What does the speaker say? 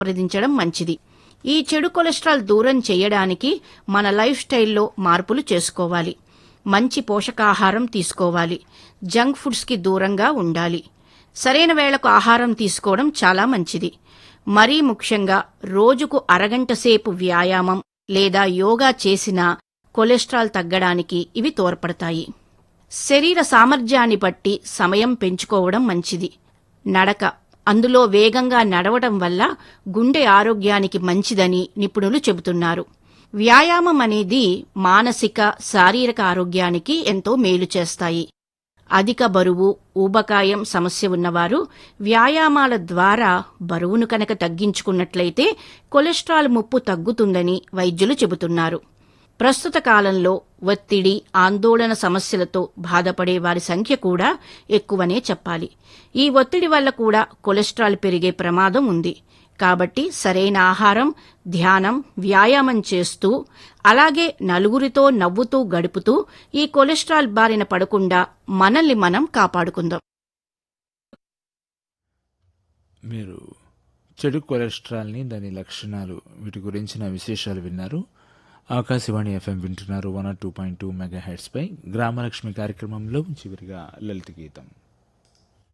సంప్రదించడం మంచిది ఈ చెడు కొలెస్ట్రాల్ దూరం చేయడానికి మన లైఫ్ స్టైల్లో మార్పులు చేసుకోవాలి మంచి పోషకాహారం తీసుకోవాలి జంక్ ఫుడ్స్కి దూరంగా ఉండాలి సరైన వేళకు ఆహారం తీసుకోవడం చాలా మంచిది మరీ ముఖ్యంగా రోజుకు అరగంట సేపు వ్యాయామం లేదా యోగా చేసినా కొలెస్ట్రాల్ తగ్గడానికి ఇవి తోడ్పడతాయి శరీర సామర్థ్యాన్ని బట్టి సమయం పెంచుకోవడం మంచిది నడక అందులో వేగంగా నడవడం వల్ల గుండె ఆరోగ్యానికి మంచిదని నిపుణులు చెబుతున్నారు వ్యాయామం అనేది మానసిక శారీరక ఆరోగ్యానికి ఎంతో మేలు చేస్తాయి అధిక బరువు ఊబకాయం సమస్య ఉన్నవారు వ్యాయామాల ద్వారా బరువును కనుక తగ్గించుకున్నట్లయితే కొలెస్ట్రాల్ ముప్పు తగ్గుతుందని వైద్యులు చెబుతున్నారు ప్రస్తుత కాలంలో ఒత్తిడి ఆందోళన సమస్యలతో బాధపడే వారి సంఖ్య కూడా ఎక్కువనే చెప్పాలి ఈ ఒత్తిడి వల్ల కూడా కొలెస్ట్రాల్ పెరిగే ప్రమాదం ఉంది కాబట్టి సరైన ఆహారం ధ్యానం వ్యాయామం చేస్తూ అలాగే నలుగురితో నవ్వుతూ గడుపుతూ ఈ కొలెస్ట్రాల్ బారిన పడకుండా మనల్ని మనం కాపాడుకుందాం మీరు చెడు కొలెస్ట్రాల్ని దాని లక్షణాలు వీటి గురించిన విశేషాలు విన్నారు ఆకాశవాణి ఎఫ్ఎం వింటున్నారు one two point two mega హెడ్స్పై గ్రామలక్ష్మి కార్యక్రమంలో చివరిగా లలిత గీతం